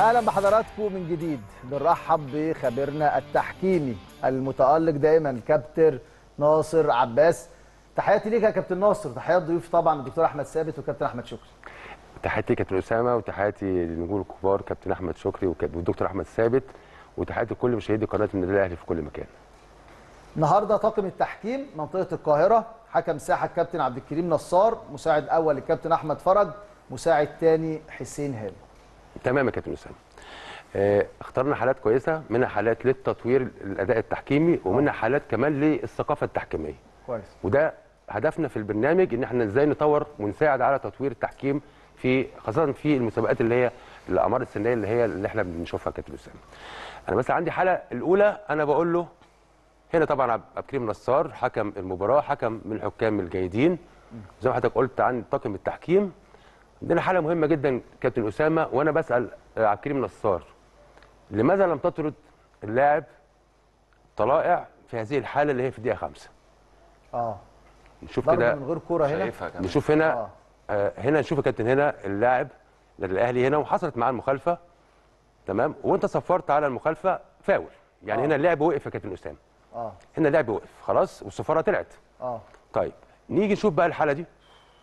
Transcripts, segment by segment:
اهلا بحضراتكم من جديد بنرحب بخبيرنا التحكيمي المتالق دائما الكابتن ناصر عباس تحياتي ليك يا كابتن ناصر تحيات ضيوفي طبعا الدكتور احمد ثابت وكابتن احمد شكري تحياتي كابتن اسامه وتحياتي للنجوم الكبار كابتن احمد شكري وكاب- والدكتور احمد ثابت وتحياتي لكل مشاهدي قناه النادي الاهلي في كل مكان النهارده طاقم التحكيم منطقه القاهره حكم ساحه الكابتن عبد الكريم نصار مساعد اول الكابتن احمد فرج مساعد ثاني حسين هاني تمام يا كابتن اسامه آه، اخترنا حالات كويسه منها حالات للتطوير الاداء التحكيمي ومنها حالات كمان للثقافه التحكيميه كويس وده هدفنا في البرنامج ان احنا ازاي نطور ونساعد على تطوير التحكيم في خاصه في المسابقات اللي هي الاعمار السنيه اللي هي اللي احنا بنشوفها يا كابتن اسامه. انا مثلا عندي حاله الاولى انا بقول له هنا طبعا عبد عبد الكريم نصار حكم المباراه حكم من الحكام الجيدين زي ما حضرتك قلت عن طاقم التحكيم عندنا حاله مهمه جدا كابتن اسامه وانا بسال آه، عبد الكريم نصار لماذا لم تطرد اللاعب طلائع في هذه الحاله اللي هي في الدقيقه خمسة اه نشوف ضربه كده من غير كوره هنا شايفها كمان نشوف هنا آه. آه هنا نشوف يا كابتن هنا اللاعب النادي الاهلي هنا وحصلت معاه المخالفه تمام وانت صفرت على المخالفه فاول يعني آه. هنا اللاعب وقف يا كابتن اسامه اه هنا اللاعب وقف خلاص والصفاره طلعت اه طيب نيجي نشوف بقى الحاله دي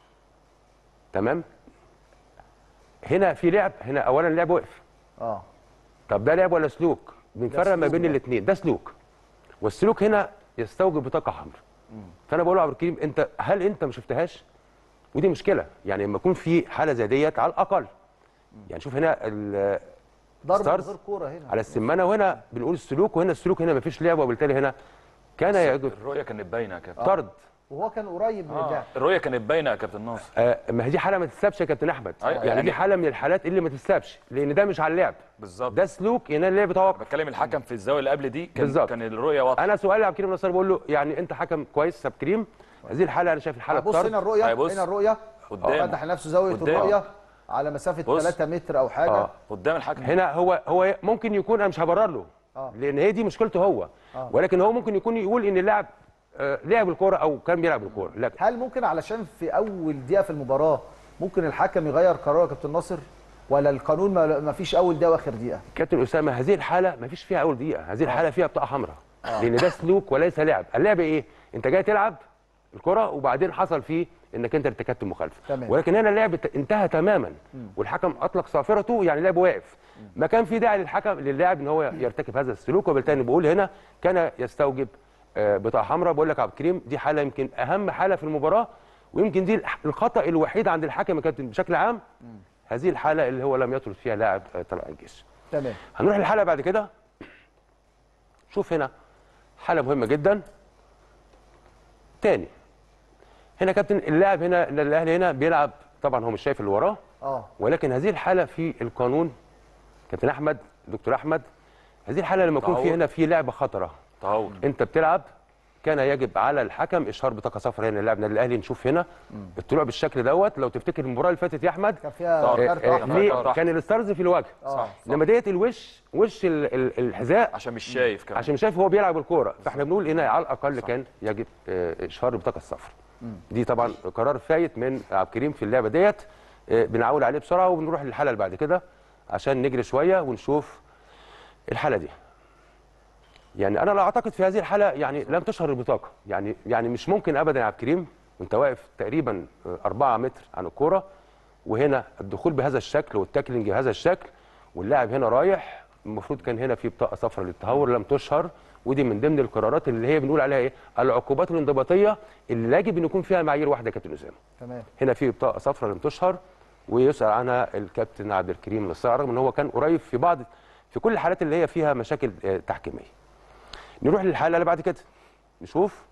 تمام هنا في لعب هنا اولا اللاعب وقف اه طب ده لعب ولا سلوك بنفرق ما سلوك بين بقى. الاثنين ده سلوك والسلوك هنا يستوجب بطاقه حمراء فانا بقول له عبد الكريم انت هل انت ما شفتهاش ودي مشكله يعني لما يكون في حاله زي ديت على الاقل يعني شوف هنا ال- ضربه من ستارز غير كوره هنا على السمانه وهنا بنقول السلوك وهنا السلوك هنا ما فيش لعب وبالتالي هنا كان يجب الرؤيه كانت باينه يا كابتن طرد وهو كان قريب من آه. اللعب الرؤيه كانت باينه يا كابتن ناصر آه ما هي دي حاله ما تتسابش يا كابتن احمد أيوة، يعني, يعني- دي حاله من الحالات اللي ما تتسابش لان ده مش على اللعب بالظبط ده سلوك هنا اللعب توقف بتكلم الحكم في الزاويه اللي قبل دي كان بالظبط. كان الرؤيه واضحه انا سؤالي عبد الكريم نصر بقول له يعني انت حكم كويس يا عبد الكريم هذه الحاله انا شايف الحاله بص هنا الطرد الرؤيه هيبص. هنا الرؤيه قدامه. فتح لنفسه زاويه قدامه. الرؤيه على مسافه بص. 3 متر او حاجه آه. قدام الحكم هنا هو هو ممكن يكون انا مش هبرر له آه. لان هي دي مشكلته هو آه. ولكن هو ممكن يكون يقول ان اللاعب آه، لعب الكوره او كان بيلعب الكوره لكن هل ممكن علشان في اول دقيقه في المباراه ممكن الحكم يغير قراره يا كابتن ناصر ولا القانون ما ما فيش اول دقيقه واخر دقيقه كابتن اسامه هذه الحاله ما فيش فيها اول دقيقه هذه الحاله فيها بطاقه حمراء لان ده سلوك وليس لعب اللعب ايه انت جاي تلعب الكره وبعدين حصل فيه انك انت ارتكبت مخالفه تمام. ولكن هنا اللعب ت- انتهى تماما والحكم اطلق صافرته يعني اللعب واقف ما كان في داعي للحكم للاعب ان هو يرتكب هذا السلوك وبالتالي بقول هنا كان يستوجب آه، بطاقه حمراء بقول لك يا عبد الكريم دي حاله يمكن اهم حاله في المباراه ويمكن دي الح- الخطا الوحيد عند الحكم يا كابتن بشكل عام هذه الحاله اللي هو لم يطرد فيها لاعب آه، طلائع الجيش تمام هنروح للحاله بعد كده شوف هنا حاله مهمه جدا تاني هنا كابتن اللاعب هنا النادي الاهلي هنا بيلعب طبعا هو مش شايف اللي وراه اه ولكن هذه الحاله في القانون كابتن احمد دكتور احمد هذه الحاله لما يكون في تعور. هنا في لعبه خطره تهور انت بتلعب كان يجب على الحكم اشهار بطاقه صفراء هنا اللاعب النادي الاهلي نشوف هنا الطلوع بالشكل دوت لو تفتكر المباراه اللي فاتت يا احمد كان فيها آه، كارت آه، احمر ليه طبعاً. كان الستارز في الوجه اه انما ديت الوش وش ال- ال- الحذاء عشان مش شايف كمان عشان مش شايف هو بيلعب الكوره فاحنا بنقول هنا على الاقل كان يجب آه، اشهار البطاقه الصفراء دي طبعا قرار فايت من عبد الكريم في اللعبه ديت آه، بنعول عليه بسرعه وبنروح للحاله اللي بعد كده عشان نجري شويه ونشوف الحاله دي يعني انا لا اعتقد في هذه الحاله يعني لم تشهر البطاقه يعني يعني مش ممكن ابدا يا عبد الكريم وانت واقف تقريبا 4 متر عن الكوره وهنا الدخول بهذا الشكل والتاكلينج بهذا الشكل واللاعب هنا رايح المفروض كان هنا في بطاقه صفراء للتهور لم تشهر ودي من ضمن القرارات اللي هي بنقول عليها ايه العقوبات الانضباطيه اللي يجب ان يكون فيها معايير واحده يا كابتن اسامه تمام هنا في بطاقه صفراء لم تشهر ويسال عنها الكابتن عبد الكريم نصار رغم ان هو كان قريب في بعض في كل الحالات اللي هي فيها مشاكل آه، تحكيميه نروح للحاله اللي بعد كده نشوف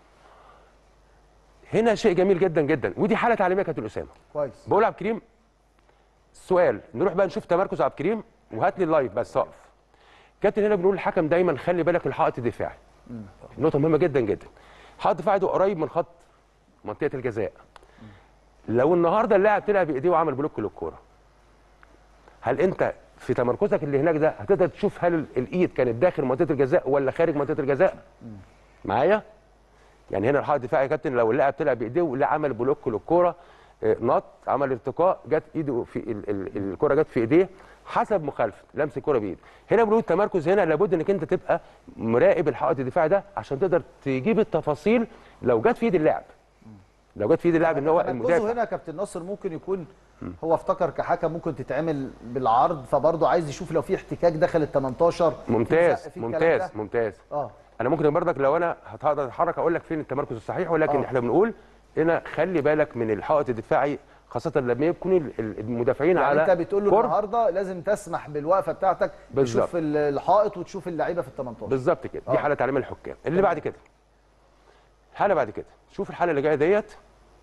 هنا شيء جميل جدا جدا ودي حاله تعليميه يا كابتن اسامه كويس بقول عبد الكريم السؤال نروح بقى نشوف تمركز عبد الكريم وهات لي اللايف بس اقف كابتن هنا بنقول للحكم دايما خلي بالك الحائط الدفاعي نقطه مهمه جدا جدا حائط الدفاعي ده قريب من خط منطقه الجزاء لو النهارده اللاعب طلع بايديه وعمل بلوك للكوره هل انت في تمركزك اللي هناك ده هتقدر تشوف هل ال- الايد كانت داخل منطقه الجزاء ولا خارج منطقه الجزاء معايا يعني هنا الحائط الدفاعي يا كابتن لو اللاعب طلع بايديه ولا عمل بلوك للكوره آه، نط عمل ارتقاء جت ايده في ال- ال- الكره جت في ايديه حسب مخالفه لمس الكره بايد هنا بنقول التمركز هنا لابد انك انت تبقى مراقب الحائط الدفاعي ده عشان تقدر تجيب التفاصيل لو جت في ايد اللاعب لو جت في ايد اللاعب ان هو تمركزه المدافع هنا يا كابتن ناصر ممكن يكون هو افتكر كحكم ممكن تتعمل بالعرض فبرضه عايز يشوف لو في احتكاك دخل ال 18 في ممتاز زق، في الكلام ممتاز ده. ممتاز اه انا ممكن برضك لو انا هقدر اتحرك اقول لك فين التمركز الصحيح ولكن آه. احنا بنقول هنا خلي بالك من الحائط الدفاعي خاصه لما يكون ال- ال- المدافعين يعني على انت بتقول له قرب. النهارده لازم تسمح بالوقفه بتاعتك بالظبط. تشوف ال- الحائط وتشوف اللعيبه في ال 18 بالظبط كده دي آه. حاله تعليم الحكام اللي بعد كده الحاله بعد كده شوف الحاله اللي جايه ديت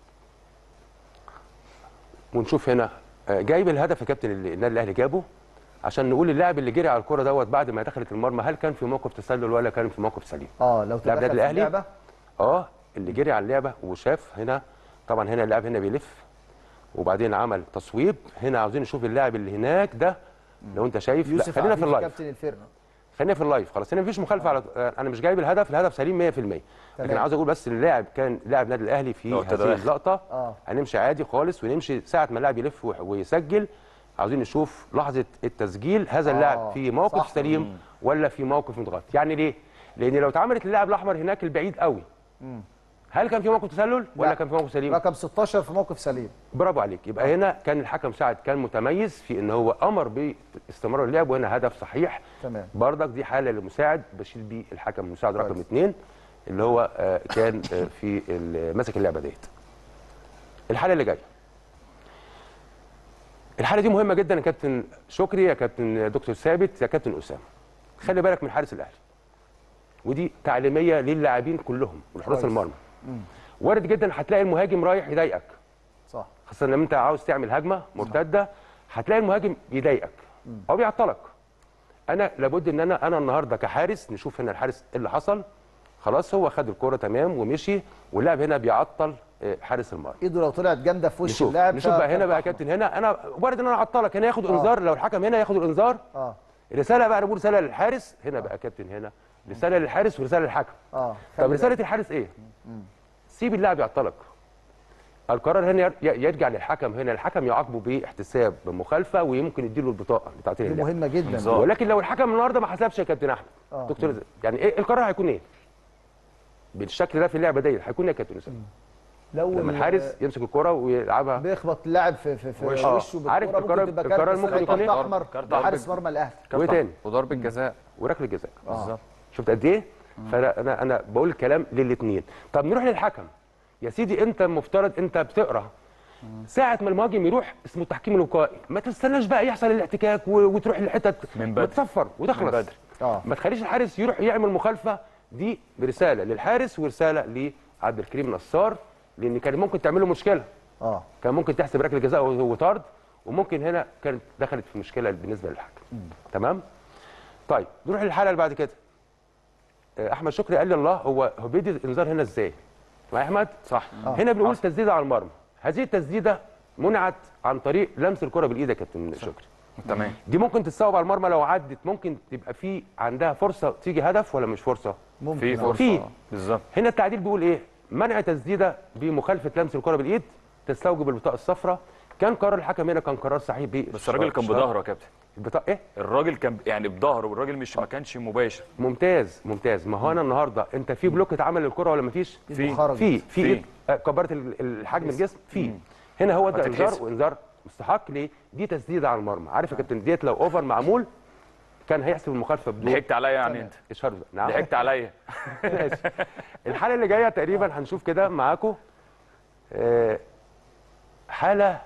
ونشوف هنا آه، جايب الهدف يا كابتن اللي النادي الاهلي جابه عشان نقول اللاعب اللي جري على الكره دوت بعد ما دخلت المرمى هل كان في موقف تسلل ولا كان في موقف سليم اه لو تدخل النادي في الأهلي؟ اللعبه اه اللي جري على اللعبه وشاف هنا طبعا هنا اللاعب هنا بيلف وبعدين عمل تصويب هنا عاوزين نشوف اللاعب اللي هناك ده لو انت شايف لا يوسف خلينا في عفيفي اللايف كابتن الفرقه خلينا في اللايف خلاص هنا مفيش مخالفه على انا مش جايب الهدف الهدف سليم 100% لكن عاوز اقول بس اللاعب كان لاعب نادي الاهلي في لو هذه تدخل. اللقطه آه. هنمشي عادي خالص ونمشي ساعه ما اللاعب يلف وح- ويسجل عاوزين نشوف لحظه التسجيل هذا آه، اللاعب في موقف صح. سليم ولا في موقف متغطي يعني ليه لان لو اتعملت اللاعب الاحمر هناك البعيد قوي هل كان في موقف تسلل ولا لا. كان في موقف سليم رقم 16 في موقف سليم برافو عليك يبقى هنا كان الحكم سعد كان متميز في ان هو امر باستمرار اللعب وهنا هدف صحيح تمام. بردك دي حاله للمساعد بشيل بيه الحكم المساعد رقم كويس. اثنين اللي هو آه، كان آه، في ال- ماسك اللعبه ديت الحاله اللي جايه الحاله دي مهمه جدا يا كابتن شكري يا كابتن دكتور ثابت يا كابتن اسامه خلي بالك من حارس الاهلي ودي تعليميه للاعبين كلهم والحراس كويس. المرمى وارد جدا هتلاقي المهاجم رايح يضايقك صح خاصه لما انت عاوز تعمل هجمه مرتده هتلاقي المهاجم يضايقك او بيعطلك انا لابد ان انا انا النهارده كحارس نشوف هنا الحارس ايه اللي حصل خلاص هو خد الكوره تمام ومشي واللاعب هنا بيعطل آه، حارس المرمى ايده لو طلعت جامده في وش نشوف اللاعب نشوف بقى هنا فكان بقى يا أحمر. كابتن هنا انا وارد ان انا اعطلك هنا ياخد انذار لو الحكم هنا ياخد الانذار اه رساله بقى انا بقول رساله للحارس هنا بقى يا كابتن هنا رساله للحارس ورساله للحكم اه طب خلي رساله بالك. الحارس ايه؟ سيب اللاعب يعطلك القرار هنا ير- يرجع للحكم هنا الحكم يعاقبه باحتساب بمخالفه ويمكن يديله البطاقه بتاعت دي اللعب مهمه جدا بالظبط. ولكن لو الحكم النهارده ما حسبش يا كابتن احمد آه. دكتور زي- يعني ايه القرار هيكون ايه؟ بالشكل ده في اللعبه دي هيكون ايه يا كابتن اسامه؟ لو لما ال- الحارس يمسك الكره ويلعبها بيخبط اللاعب في في, في وشه. وشه بالكرة عارف ممكن القرار- تبقى القرار كارت ممكن صفر، يكون كارت إيه؟ احمر كارت لحارس أحمر. مرمى الاهلي وايه تاني؟ وضربة جزاء وركله جزاء بالظبط شفت قد ايه؟ فانا انا انا بقول الكلام للاثنين طب نروح للحكم يا سيدي انت مفترض انت بتقرا ساعة ما المهاجم يروح اسمه التحكيم الوقائي ما تستناش بقى يحصل الاحتكاك و- وتروح لحتت من بدري. وتصفر وتخلص من بدري. اه ما تخليش الحارس يروح يعمل مخالفه دي رساله للحارس ورساله لعبد الكريم نصار لان كان ممكن تعمل له مشكله اه كان ممكن تحسب ركله جزاء وطرد وممكن هنا كانت دخلت في مشكله بالنسبه للحكم تمام طيب نروح للحاله اللي بعد كده آه، احمد شكري قال لي الله هو هو بيدي الانذار هنا ازاي معايا يا احمد صح هنا بنقول تسديده على المرمى هذه التسديده منعت عن طريق لمس الكره بالايد يا كابتن شكري تمام دي ممكن تتصوب على المرمى لو عدت ممكن تبقى في عندها فرصه تيجي هدف ولا مش فرصه ممكن في آه. فرصه في. آه. بالظبط هنا التعديل بيقول ايه منع تسديده بمخالفه لمس الكره بالايد تستوجب البطاقه الصفراء كان قرار الحكم هنا كان قرار صحيح ب بس الراجل كان بظهره يا كابتن البطاقه ايه الراجل كان يعني بظهره والراجل مش ما كانش مباشر ممتاز ممتاز ما هو انا النهارده انت في بلوك اتعمل للكره ولا مفيش إيده خرجت. في في في. إيد آه، كبرت ال- الحجم الجسم في هنا هو ده انذار هتتحسب. وانذار مستحق ليه دي تسديده على المرمى عارف يا كابتن ديت لو اوفر معمول كان هيحسب المخالفه بدون ضحكت عليا يعني تمام. انت اشهار نعم ضحكت عليا ماشي الحاله اللي جايه تقريبا هنشوف كده معاكم آه، حاله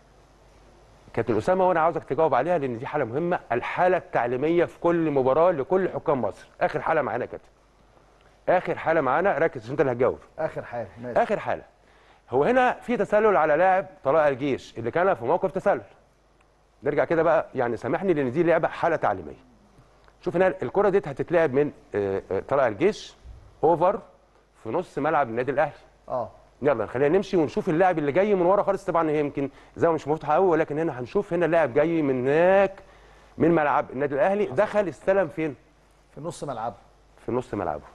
كابتن اسامه وانا عاوزك تجاوب عليها لان دي حاله مهمه الحاله التعليميه في كل مباراه لكل حكام مصر اخر حاله معانا يا كابتن اخر حاله معانا ركز عشان انت اللي هتجاوب اخر حاجه ماشي اخر حاله هو هنا في تسلل على لاعب طلائع الجيش اللي كان في موقف تسلل نرجع كده بقى يعني سامحني لان دي لعبه حاله تعليميه شوف هنا الكره ديت هتتلعب من آه، آه، طلائع الجيش اوفر في نص ملعب النادي الاهلي اه يلا خلينا نمشي ونشوف اللاعب اللي جاي من ورا خالص طبعا هي يمكن زاويه مش مفتوحه قوي ولكن هنا هنشوف هنا اللاعب جاي من هناك من ملعب النادي الاهلي دخل استلم فين في نص ملعبه في نص ملعبه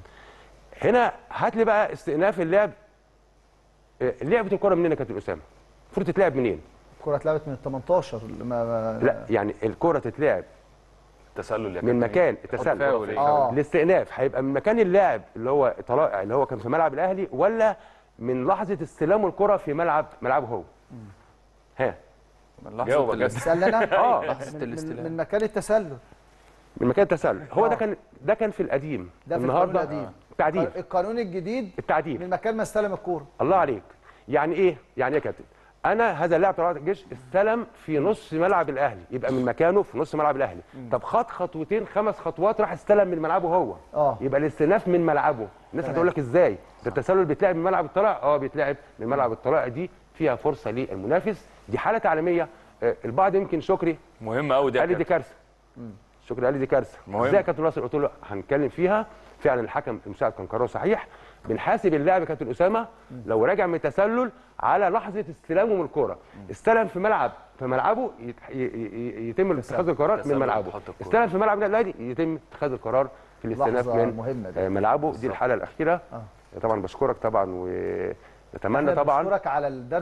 هنا هات لي بقى استئناف اللعب آه، لعبه الكره منين يا كابتن اسامه المفروض تتلعب منين الكره اتلعبت من ال 18 ما ما لا يعني الكره تتلعب تسلل يا من كابتن. مكان حط التسلل فاول إيه؟ آه. الاستئناف هيبقى من مكان اللاعب اللي هو طلائع اللي هو كان في ملعب الاهلي ولا من لحظه استلامه الكره في ملعب ملعبه هو ها من جاوب لحظه يا الاست- تسلل انا اه لحظه من, من, الاستلام من مكان التسلل من مكان التسلل هو ده آه. كان ده كان في القديم ده في النهارده القانون القديم. التعديل القانون الجديد التعديل من مكان ما استلم الكوره الله عليك يعني ايه يعني ايه يا كابتن انا هذا اللاعب طلائع الجيش استلم في نص ملعب الاهلي يبقى من مكانه في نص ملعب الاهلي طب خد خطوتين خمس خطوات راح استلم من ملعبه هو اه يبقى الاستئناف من ملعبه الناس تمام. هتقول لك ازاي ده التسلل بيتلعب من ملعب الطلائع اه بيتلعب من ملعب الطلائع دي فيها فرصه للمنافس دي حاله تعليميه آه، البعض يمكن شكري مهم قوي ده يا قال لي دي كابتن. كارثه شكري قال لي دي كارثه مهم. ازاي يا كابتن ناصر قلت له هنتكلم فيها فعلا الحكم المساعد كان قراره صحيح بنحاسب اللاعب يا كابتن اسامه لو راجع من تسلل على لحظه استلامه من الكوره استلم في ملعب في ملعبه يت- ي- ي- يتم اتخاذ القرار من تسلل ملعبه تحط الكرة. استلم في ملعب النادي الاهلي يتم اتخاذ القرار في الاستئناف لحظة من مهمة دي. آه، ملعبه دي الحاله الاخيره طبعا بشكرك طبعا ونتمنى أنا طبعا بشكرك على الدرس